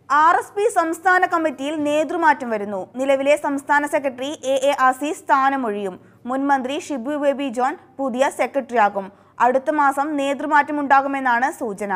R S P സംസ്ഥാന കമ്മിറ്റിയിൽ നേതൃമാറ്റം വരുന്നു നിലവിലെ സംസ്ഥാന സെക്രട്ടറി എ എ ആസീസ് സ്ഥാനമൊഴിയും മുൻ മന്ത്രി ഷിബു ബേബി ജോൺ പുതിയ സെക്രട്ടറിയാകും അടുത്ത മാസം നേതൃമാറ്റമുണ്ടാകുമെന്നാണ് സൂചന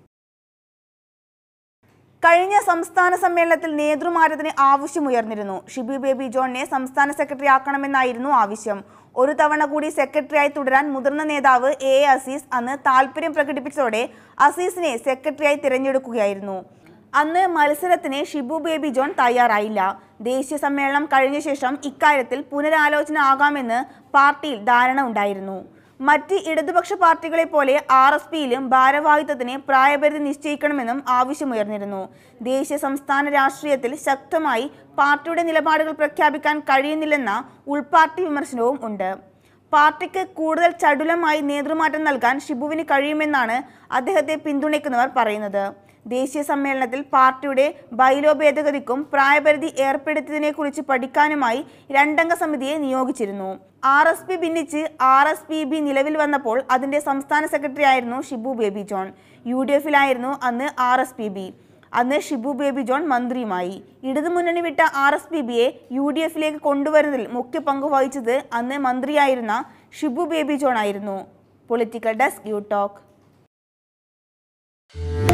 കഴിഞ്ഞ സംസ്ഥാന സമ്മേളനത്തിൽ നേതൃമാറ്റത്തിന് ആവശ്യമുയർന്നിരുന്നു ഷിബു ബേബി ജോണിനെ സംസ്ഥാന സെക്രട്ടറി ആക്കണമെന്നായിരുന്നു ആവശ്യം ഒരു തവണ കൂടി സെക്രട്ടറിയായി തുടരാൻ മുതിർന്ന നേതാവ് എ എ അസീസ് അന്ന് താല്പര്യം പ്രകടിപ്പിച്ചതോടെ അസീസിനെ സെക്രട്ടറിയായി തിരഞ്ഞെടുക്കുകയായിരുന്നു അന്ന് മത്സരത്തിന് ഷിബു ബേബി ജോൺ തയ്യാറായില്ല ദേശീയ സമ്മേളനം കഴിഞ്ഞ ശേഷം ഇക്കാര്യത്തിൽ പുനരാലോചന ആകാമെന്ന് പാർട്ടിയിൽ ധാരണ ഉണ്ടായിരുന്നു മറ്റ് ഇടതുപക്ഷ പാർട്ടികളെ പോലെ ആർ എസ് പിയിലും ഭാരവാഹിത്വത്തിന് പ്രായപരിധി നിശ്ചയിക്കണമെന്നും ആവശ്യമുയർന്നിരുന്നു ദേശീയ സംസ്ഥാന രാഷ്ട്രീയത്തിൽ ശക്തമായി പാർട്ടിയുടെ നിലപാടുകൾ പ്രഖ്യാപിക്കാൻ കഴിയുന്നില്ലെന്ന ഉൾപാർട്ടി വിമർശനവും ഉണ്ട് പാർട്ടിക്ക് കൂടുതൽ ചടുലമായി നേതൃമാറ്റം നൽകാൻ ഷിബുവിന് കഴിയുമെന്നാണ് അദ്ദേഹത്തെ പിന്തുണയ്ക്കുന്നവർ പറയുന്നത് ദേശീയ സമ്മേളനത്തിൽ പാർട്ടിയുടെ ബൈലോ ഭേദഗതിക്കും പ്രായപരിധി ഏർപ്പെടുത്തിയതിനെക്കുറിച്ച് പഠിക്കാനുമായി രണ്ടംഗ സമിതിയെ നിയോഗിച്ചിരുന്നു ആർ എസ് പി ഭിന്നിച്ച് ആർ എസ് പി ബി നിലവിൽ വന്നപ്പോൾ അതിന്റെ സംസ്ഥാന സെക്രട്ടറി ആയിരുന്നു ഷിബു ബേബി ജോൺ യു ഡി എഫിലായിരുന്നു അന്ന് ആർ എസ് പി ബി അന്ന് ഷിബു ബേബി ജോൺ മന്ത്രിയുമായി ഇടതുമുന്നണി വിട്ട ആർ എസ് പി ബിയെ യു ഡി എഫിലേക്ക് കൊണ്ടുവരുന്നതിൽ മുഖ്യ പങ്ക് വഹിച്ചത് അന്ന് മന്ത്രിയായിരുന്ന ഷിബു ബേബി ജോൺ ആയിരുന്നു പൊളിറ്റിക്കൽ ഡെസ്ക് യു ടോക്ക്